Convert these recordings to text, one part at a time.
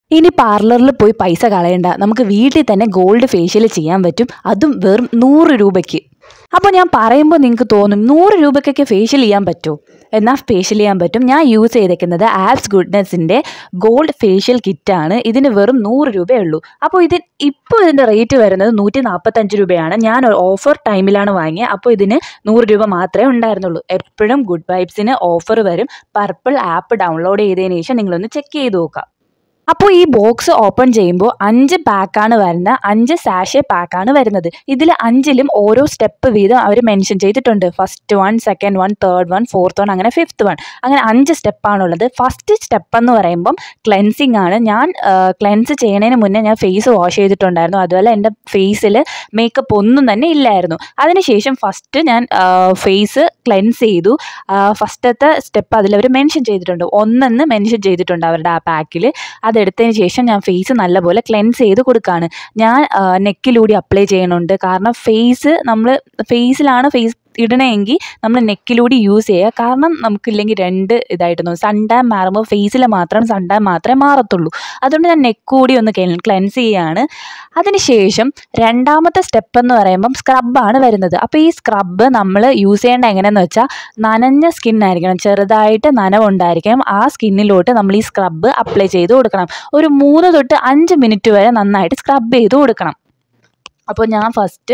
ഇനി പാർലറിൽ പോയി പൈസ കളയണ്ട നമുക്ക് വീട്ടിൽ തന്നെ ഗോൾഡ് ഫേഷ്യൽ ചെയ്യാൻ പറ്റും അതും വെറും നൂറ് രൂപയ്ക്ക് അപ്പോൾ ഞാൻ പറയുമ്പോൾ നിങ്ങൾക്ക് തോന്നും നൂറ് രൂപയ്ക്കൊക്കെ ഫേഷ്യൽ ചെയ്യാൻ പറ്റുമോ എന്നാൽ ഫേഷ്യൽ ചെയ്യാൻ പറ്റും ഞാൻ യൂസ് ചെയ്തേക്കുന്നത് ആപ്സ് ഗുഡ്നെസ്സിൻ്റെ ഗോൾഡ് ഫേഷ്യൽ കിറ്റാണ് ഇതിന് വെറും നൂറ് രൂപയേ ഉള്ളൂ അപ്പോൾ ഇത് ഇപ്പോൾ ഇതിൻ്റെ റേറ്റ് വരുന്നത് നൂറ്റി നാൽപ്പത്തഞ്ച് രൂപയാണ് ഞാൻ ഓഫർ ടൈമിലാണ് വാങ്ങിയത് അപ്പോൾ ഇതിന് നൂറ് രൂപ മാത്രമേ ഉണ്ടായിരുന്നുള്ളൂ എപ്പോഴും ഗുഡ് വൈബ്സിന് ഓഫർ വരും പർപ്പിൾ ആപ്പ് ഡൗൺലോഡ് ചെയ്തതിന് ശേഷം നിങ്ങളൊന്ന് ചെക്ക് ചെയ്ത് നോക്കുക അപ്പോൾ ഈ ബോക്സ് ഓപ്പൺ ചെയ്യുമ്പോൾ അഞ്ച് പാക്കാണ് വരുന്നത് അഞ്ച് സാഷെ പാക്കാണ് വരുന്നത് ഇതിൽ അഞ്ചിലും ഓരോ സ്റ്റെപ്പ് വീതം അവർ മെൻഷൻ ചെയ്തിട്ടുണ്ട് first one second one third one fourth one അങ്ങനെ ഫിഫ്ത്ത് വൺ അങ്ങനെ അഞ്ച് സ്റ്റെപ്പാണുള്ളത് ഫസ്റ്റ് സ്റ്റെപ്പ് എന്ന് പറയുമ്പം ക്ലെൻസിങ് ആണ് ഞാൻ ക്ലെൻസ് ചെയ്യുന്നതിന് മുന്നേ ഞാൻ ഫേസ് വാഷ് ചെയ്തിട്ടുണ്ടായിരുന്നു അതുപോലെ എൻ്റെ ഫേസിൽ മേക്കപ്പ് ഒന്നും തന്നെ ഇല്ലായിരുന്നു അതിനുശേഷം ഫസ്റ്റ് ഞാൻ ഫേസ് ക്ലെൻസ് ചെയ്തു ഫസ്റ്റത്തെ സ്റ്റെപ്പ് അതിലവർ മെൻഷൻ ചെയ്തിട്ടുണ്ട് ഒന്നെന്ന് മെൻഷൻ ചെയ്തിട്ടുണ്ട് അവരുടെ ആ പാക്കിൽ അതെടുത്തതിന് ശേഷം ഞാൻ ഫേസ് നല്ലപോലെ ക്ലെൻസ് ചെയ്ത് കൊടുക്കുകയാണ് ഞാൻ നെക്കിലൂടെ അപ്ലൈ ചെയ്യണുണ്ട് കാരണം ഫേസ് നമ്മൾ ഫേസിലാണ് ഫേസ് ഇടണമെങ്കിൽ നമ്മൾ നെക്കിലൂടെ യൂസ് ചെയ്യുക കാരണം നമുക്കില്ലെങ്കിൽ രണ്ട് ഇതായിട്ട് തോന്നും സൺ ടാൻ മാറുമ്പോൾ ഫേസിൽ മാത്രം സൺ ടാൻ മാത്രമേ മാറത്തുള്ളൂ അതുകൊണ്ട് ഞാൻ നെക്ക് കൂടി ഒന്ന് ക്ലെൻസ് ചെയ്യുകയാണ് അതിനുശേഷം രണ്ടാമത്തെ സ്റ്റെപ്പ് എന്ന് പറയുമ്പം സ്ക്രബാണ് വരുന്നത് അപ്പോൾ ഈ സ്ക്രബ് നമ്മൾ യൂസ് ചെയ്യേണ്ട എങ്ങനെയെന്ന് വെച്ചാൽ നനഞ്ഞ സ്കിൻ ആയിരിക്കണം ചെറുതായിട്ട് നനവുണ്ടായിരിക്കണം ആ സ്കിന്നിലോട്ട് നമ്മൾ ഈ സ്ക്രബ് അപ്ലൈ ചെയ്ത് കൊടുക്കണം ഒരു മൂന്ന് തൊട്ട് അഞ്ച് മിനിറ്റ് വരെ നന്നായിട്ട് സ്ക്രബ് ചെയ്ത് കൊടുക്കണം അപ്പോൾ ഞാൻ ഫസ്റ്റ്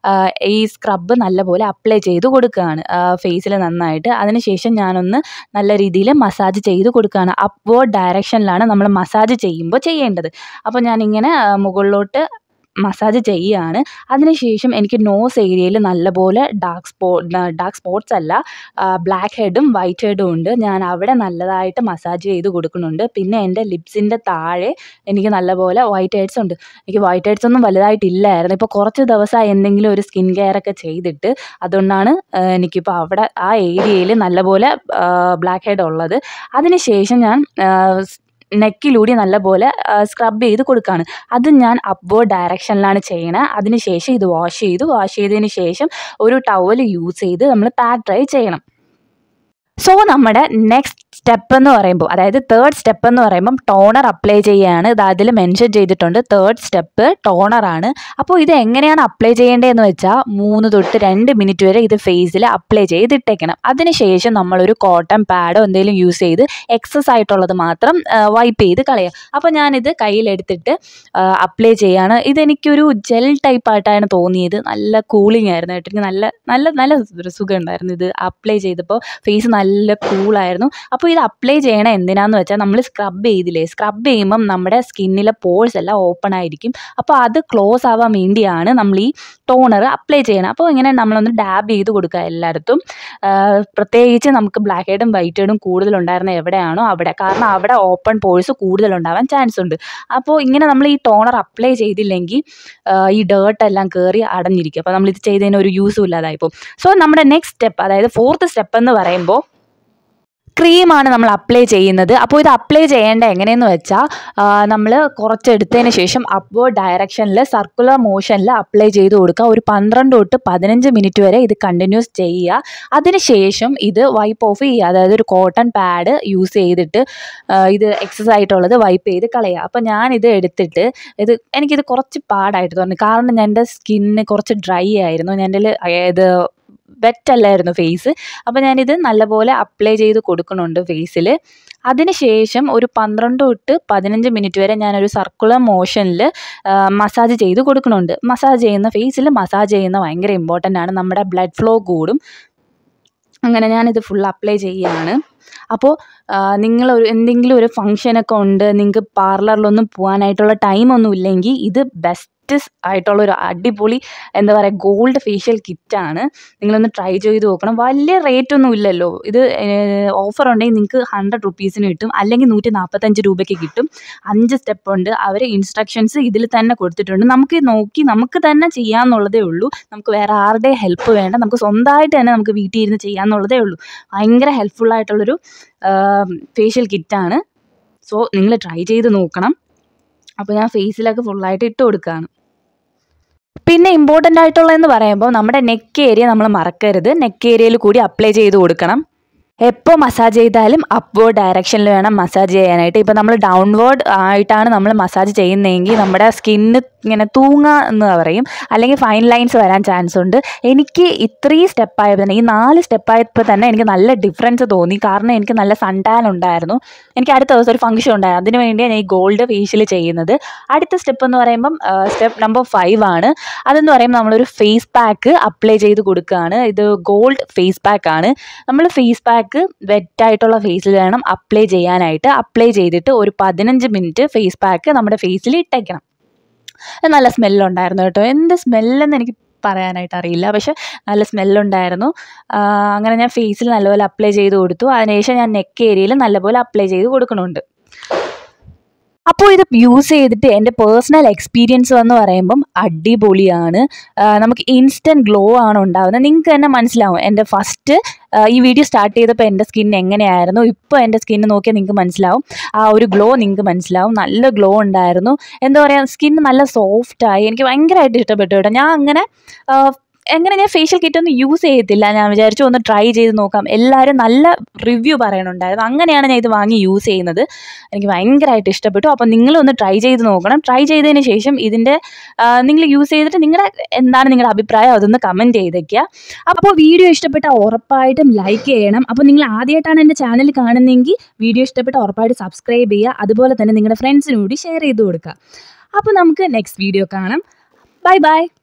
ഈ സ്ക്രബ് നല്ലപോലെ അപ്ലൈ ചെയ്ത് കൊടുക്കുകയാണ് ഫേസിൽ നന്നായിട്ട് അതിനുശേഷം ഞാനൊന്ന് നല്ല രീതിയിൽ മസാജ് ചെയ്ത് കൊടുക്കുകയാണ് അപ്വേർഡ് ഡയറക്ഷനിലാണ് നമ്മൾ മസാജ് ചെയ്യുമ്പോൾ ചെയ്യേണ്ടത് അപ്പോൾ ഞാനിങ്ങനെ മുകളിലോട്ട് മസാജ് ചെയ്യുകയാണ് അതിനുശേഷം എനിക്ക് നോസ് ഏരിയയിൽ നല്ലപോലെ ഡാർക്ക് സ്പോ ഡാർക്ക് സ്പോട്ട്സ് അല്ല ബ്ലാക്ക് ഹെഡും വൈറ്റ് ഹെഡും ഉണ്ട് ഞാൻ അവിടെ നല്ലതായിട്ട് മസാജ് ചെയ്ത് കൊടുക്കുന്നുണ്ട് പിന്നെ എൻ്റെ ലിപ്സിൻ്റെ താഴെ എനിക്ക് നല്ലപോലെ വൈറ്റ് ഹെഡ്സ് ഉണ്ട് എനിക്ക് വൈറ്റ് ഹെഡ്സ് ഒന്നും വലുതായിട്ടില്ലായിരുന്നു ഇപ്പോൾ കുറച്ച് ദിവസമായി എന്തെങ്കിലും ഒരു സ്കിൻ കെയർ ഒക്കെ ചെയ്തിട്ട് അതുകൊണ്ടാണ് എനിക്കിപ്പോൾ അവിടെ ആ ഏരിയയിൽ നല്ലപോലെ ബ്ലാക്ക് ഹെഡ് ഉള്ളത് അതിനുശേഷം ഞാൻ നെക്കിലൂടെ നല്ലപോലെ സ്ക്രബ് ചെയ്ത് കൊടുക്കുകയാണ് അത് ഞാൻ അപ്വേർഡ് ഡയറക്ഷനിലാണ് ചെയ്യണത് അതിനുശേഷം ഇത് വാഷ് ചെയ്തു വാഷ് ചെയ്തതിന് ശേഷം ഒരു ടവൽ യൂസ് ചെയ്ത് നമ്മൾ പാക്ക് ഡ്രൈ ചെയ്യണം സോ നമ്മുടെ നെക്സ്റ്റ് സ്റ്റെപ്പ് എന്ന് പറയുമ്പോൾ അതായത് തേർഡ് സ്റ്റെപ്പ് എന്ന് പറയുമ്പം ടോണർ അപ്ലൈ ചെയ്യുകയാണ് ഇത് അതിൽ മെൻഷൻ ചെയ്തിട്ടുണ്ട് തേർഡ് സ്റ്റെപ്പ് ടോണറാണ് അപ്പോൾ ഇത് എങ്ങനെയാണ് അപ്ലൈ ചെയ്യേണ്ടതെന്ന് വെച്ചാൽ മൂന്ന് തൊട്ട് രണ്ട് മിനിറ്റ് വരെ ഇത് ഫേസിൽ അപ്ലൈ ചെയ്തിട്ടേക്കണം അതിനുശേഷം നമ്മളൊരു കോട്ടൺ പാഡോ എന്തെങ്കിലും യൂസ് ചെയ്ത് എക്സസ് ആയിട്ടുള്ളത് മാത്രം വൈപ്പ് ചെയ്ത് കളയുക അപ്പോൾ ഞാനിത് കയ്യിലെടുത്തിട്ട് അപ്ലൈ ചെയ്യാണ് ഇതെനിക്കൊരു ജെൽ ടൈപ്പ് ആയിട്ടാണ് തോന്നിയത് നല്ല കൂളിംഗ് ആയിരുന്നു കേട്ടോ എനിക്ക് നല്ല നല്ല നല്ല ഒരു സുഖം ഉണ്ടായിരുന്നു ഇത് അപ്ലൈ ചെയ്തപ്പോൾ ഫേസ് നല്ല കൂളായിരുന്നു അപ്പോൾ ഇത് അപ്ലൈ ചെയ്യണ എന്തിനാന്ന് വെച്ചാൽ നമ്മൾ സ്ക്രബ് ചെയ്തില്ലേ സ്ക്രബ് ചെയ്യുമ്പം നമ്മുടെ സ്കിന്നിലെ പോഴ്സ് എല്ലാം ഓപ്പൺ ആയിരിക്കും അപ്പോൾ അത് ക്ലോസ് ആവാൻ വേണ്ടിയാണ് നമ്മൾ ഈ ടോണർ അപ്ലൈ ചെയ്യണം അപ്പോൾ ഇങ്ങനെ നമ്മളൊന്ന് ഡാബ് ചെയ്ത് കൊടുക്കുക എല്ലായിടത്തും പ്രത്യേകിച്ച് നമുക്ക് ബ്ലാക്ക് ഹെഡും വൈറ്റ് ഹെഡും കൂടുതലുണ്ടായിരുന്ന എവിടെയാണോ അവിടെ കാരണം അവിടെ ഓപ്പൺ പോഴ്സ് കൂടുതലുണ്ടാവാൻ ചാൻസ് ഉണ്ട് അപ്പോൾ ഇങ്ങനെ നമ്മൾ ഈ ടോണർ അപ്ലൈ ചെയ്തില്ലെങ്കിൽ ഈ ഡേർട്ട് എല്ലാം കയറി അടഞ്ഞിരിക്കും അപ്പോൾ നമ്മളിത് ചെയ്തതിന് ഒരു യൂസും ഇല്ലാതായിപ്പോൾ സോ നമ്മുടെ നെക്സ്റ്റ് സ്റ്റെപ്പ് അതായത് ഫോർത്ത് സ്റ്റെപ്പ് എന്ന് പറയുമ്പോൾ ക്രീമാണ് നമ്മൾ അപ്ലൈ ചെയ്യുന്നത് അപ്പോൾ ഇത് അപ്ലൈ ചെയ്യേണ്ട എങ്ങനെയെന്ന് വെച്ചാൽ നമ്മൾ കുറച്ചെടുത്തതിന് ശേഷം അപ്വേർഡ് ഡയറക്ഷനിൽ സർക്കുലർ മോഷനിൽ അപ്ലൈ ചെയ്ത് കൊടുക്കുക ഒരു പന്ത്രണ്ട് തൊട്ട് പതിനഞ്ച് മിനിറ്റ് വരെ ഇത് കണ്ടിന്യൂസ് ചെയ്യുക അതിനുശേഷം ഇത് വൈപ്പ് ഓഫ് ചെയ്യുക അതായത് ഒരു കോട്ടൺ പാഡ് യൂസ് ചെയ്തിട്ട് ഇത് എക്സസ് ആയിട്ടുള്ളത് വൈപ്പ് ചെയ്ത് കളയുക അപ്പോൾ ഞാനിത് എടുത്തിട്ട് ഇത് എനിക്കിത് കുറച്ച് പാടായിട്ട് തോന്നി കാരണം എൻ്റെ സ്കിന്ന് കുറച്ച് ഡ്രൈ ആയിരുന്നു എൻ്റെ ഇത് വെറ്റല്ലായിരുന്നു ഫേസ് അപ്പോൾ ഞാനിത് നല്ലപോലെ അപ്ലൈ ചെയ്ത് കൊടുക്കുന്നുണ്ട് ഫേസിൽ അതിനുശേഷം ഒരു പന്ത്രണ്ട് തൊട്ട് പതിനഞ്ച് മിനിറ്റ് വരെ ഞാനൊരു സർക്കുലർ മോഷനിൽ മസാജ് ചെയ്ത് കൊടുക്കുന്നുണ്ട് മസാജ് ചെയ്യുന്ന ഫേസിൽ മസാജ് ചെയ്യുന്ന ഭയങ്കര ഇമ്പോർട്ടൻ്റ് ആണ് നമ്മുടെ ബ്ലഡ് ഫ്ലോ കൂടും അങ്ങനെ ഞാനിത് ഫുൾ അപ്ലൈ ചെയ്യുകയാണ് അപ്പോൾ നിങ്ങൾ ഒരു എന്തെങ്കിലും ഒരു ഫങ്ഷനൊക്കെ ഉണ്ട് നിങ്ങൾക്ക് പാർലറിലൊന്നും പോകാനായിട്ടുള്ള ടൈമൊന്നും ഇല്ലെങ്കിൽ ഇത് ബെസ്റ്റ് ആയിട്ടുള്ള ഒരു അടിപൊളി എന്താ പറയുക ഗോൾഡ് ഫേഷ്യൽ കിറ്റാണ് നിങ്ങളൊന്ന് ട്രൈ ചെയ്ത് നോക്കണം വലിയ റേറ്റ് ഒന്നും ഇല്ലല്ലോ ഇത് ഓഫർ ഉണ്ടെങ്കിൽ നിങ്ങൾക്ക് ഹൺഡ്രഡ് റുപ്പീസിന് കിട്ടും അല്ലെങ്കിൽ നൂറ്റി നാൽപ്പത്തഞ്ച് രൂപയ്ക്ക് കിട്ടും അഞ്ച് സ്റ്റെപ്പ് ഉണ്ട് അവർ ഇൻസ്ട്രക്ഷൻസ് ഇതിൽ തന്നെ കൊടുത്തിട്ടുണ്ട് നമുക്ക് നോക്കി നമുക്ക് തന്നെ ചെയ്യാമെന്നുള്ളതേ ഉള്ളൂ നമുക്ക് വേറെ ആരുടെ ഹെൽപ്പ് വേണ്ട നമുക്ക് സ്വന്തമായിട്ട് തന്നെ നമുക്ക് വീട്ടിൽ ഇരുന്ന് ചെയ്യാമെന്നുള്ളതേ ഉള്ളൂ ഭയങ്കര ഹെൽപ്ഫുള്ളായിട്ടുള്ളൊരു ഫേഷ്യൽ കിറ്റാണ് സോ നിങ്ങൾ ട്രൈ ചെയ്ത് നോക്കണം അപ്പോൾ ഞാൻ ഫേസിലൊക്കെ ഫുള്ളായിട്ട് ഇട്ട് കൊടുക്കുകയാണ് പിന്നെ ഇമ്പോർട്ടൻ്റ് ആയിട്ടുള്ളതെന്ന് പറയുമ്പോൾ നമ്മുടെ നെക്ക് ഏരിയ നമ്മൾ മറക്കരുത് നെക്ക് ഏരിയയിൽ കൂടി അപ്ലൈ ചെയ്ത് കൊടുക്കണം എപ്പോൾ മസാജ് ചെയ്താലും അപ്വേർഡ് ഡയറക്ഷനിൽ വേണം മസാജ് ചെയ്യാനായിട്ട് ഇപ്പോൾ നമ്മൾ ഡൗൺവേർഡ് ആയിട്ടാണ് നമ്മൾ മസാജ് ചെയ്യുന്നതെങ്കിൽ നമ്മുടെ സ്കിന്ന് ഇങ്ങനെ തൂങ്ങുക എന്ന് പറയും അല്ലെങ്കിൽ ഫൈൻ ലൈൻസ് വരാൻ ചാൻസ് ഉണ്ട് എനിക്ക് ഇത്രയും സ്റ്റെപ്പായപ്പോൾ തന്നെ ഈ നാല് സ്റ്റെപ്പായപ്പോൾ തന്നെ എനിക്ക് നല്ല ഡിഫറൻസ് തോന്നി കാരണം എനിക്ക് നല്ല സൺടാൻ ഉണ്ടായിരുന്നു എനിക്ക് അടുത്ത ദിവസം ഒരു ഫംഗ്ഷൻ ഉണ്ടായിരുന്നു അതിന് വേണ്ടിയാണ് ഈ ഗോൾഡ് ഫേഷ്യൽ ചെയ്യുന്നത് അടുത്ത സ്റ്റെപ്പ് എന്ന് പറയുമ്പം സ്റ്റെപ്പ് നമ്പർ ഫൈവ് ആണ് അതെന്ന് പറയുമ്പോൾ നമ്മളൊരു ഫേസ് പാക്ക് അപ്ലൈ ചെയ്ത് കൊടുക്കുകയാണ് ഇത് ഗോൾഡ് ഫേസ് പാക്ക് ആണ് നമ്മൾ ഫേസ് പാക്ക് വെറ്റായിട്ടുള്ള ഫേസിൽ വേണം അപ്ലൈ ചെയ്യാനായിട്ട് അപ്ലൈ ചെയ്തിട്ട് ഒരു പതിനഞ്ച് മിനിറ്റ് ഫേസ് പാക്ക് നമ്മുടെ ഫേസിൽ ഇട്ടേക്കണം അത് നല്ല സ്മെല്ലുണ്ടായിരുന്നു കേട്ടോ എന്ത് സ്മെല്ലെന്ന് എനിക്ക് പറയാനായിട്ട് അറിയില്ല പക്ഷെ നല്ല സ്മെല്ലുണ്ടായിരുന്നു അങ്ങനെ ഞാൻ ഫേസിൽ നല്ലപോലെ അപ്ലൈ ചെയ്ത് കൊടുത്തു അതിനുശേഷം ഞാൻ നെക്ക് ഏരിയയിൽ നല്ലപോലെ അപ്ലൈ ചെയ്ത് കൊടുക്കണുണ്ട് അപ്പോൾ ഇത് യൂസ് ചെയ്തിട്ട് എൻ്റെ പേഴ്സണൽ എക്സ്പീരിയൻസ് എന്ന് പറയുമ്പം അടിപൊളിയാണ് ആ, നമുക്ക് ഇൻസ്റ്റൻറ്റ് ഗ്ലോ ആണ് ഉണ്ടാകുന്നത് നിങ്ങൾക്ക് തന്നെ മനസ്സിലാവും എൻ്റെ ഫസ്റ്റ് ഈ വീഡിയോ സ്റ്റാർട്ട് ചെയ്തപ്പോൾ എൻ്റെ സ്കിൻ എങ്ങനെയായിരുന്നു ഇപ്പോൾ എൻ്റെ സ്കിന്ന് നോക്കിയാൽ നിങ്ങൾക്ക് മനസ്സിലാവും ആ ഒരു ഗ്ലോ നിങ്ങൾക്ക് മനസ്സിലാവും നല്ല ഗ്ലോ ഉണ്ടായിരുന്നു എന്താ പറയുക സ്കിൻ നല്ല സോഫ്റ്റായി എനിക്ക് ഭയങ്കരമായിട്ട് ഇഷ്ടപ്പെട്ടു കേട്ടോ ഞാൻ അങ്ങനെ ആ, എങ്ങനെ ഞാൻ ഫേഷ്യൽ കിറ്റ് ഒന്നും യൂസ് ചെയ്യത്തില്ല ഞാൻ വിചാരിച്ചു ഒന്ന് ട്രൈ ചെയ്ത് നോക്കാം എല്ലാവരും നല്ല റിവ്യൂ പറയണുണ്ടായിരുന്നു അങ്ങനെയാണ് ഞാൻ ഇത് വാങ്ങി യൂസ് ചെയ്യുന്നത് എനിക്ക് ഭയങ്കരമായിട്ട് ഇഷ്ടപ്പെട്ടു അപ്പോൾ നിങ്ങളൊന്ന് ട്രൈ ചെയ്ത് നോക്കണം ട്രൈ ചെയ്തതിന് ശേഷം ഇതിൻ്റെ നിങ്ങൾ യൂസ് ചെയ്തിട്ട് നിങ്ങളുടെ എന്താണ് നിങ്ങളുടെ അഭിപ്രായം അതൊന്ന് കമൻറ്റ് ചെയ്തേക്കുക അപ്പോൾ വീഡിയോ ഇഷ്ടപ്പെട്ട ഉറപ്പായിട്ടും ലൈക്ക് ചെയ്യണം അപ്പോൾ നിങ്ങൾ ആദ്യമായിട്ടാണ് എൻ്റെ ചാനൽ കാണുന്നതെങ്കിൽ വീഡിയോ ഇഷ്ടപ്പെട്ട ഉറപ്പായിട്ട് സബ്സ്ക്രൈബ് ചെയ്യുക അതുപോലെ തന്നെ നിങ്ങളുടെ ഫ്രണ്ട്സിനും കൂടി ഷെയർ ചെയ്ത് കൊടുക്കുക അപ്പോൾ നമുക്ക് നെക്സ്റ്റ് വീഡിയോ കാണാം ബൈ ബൈ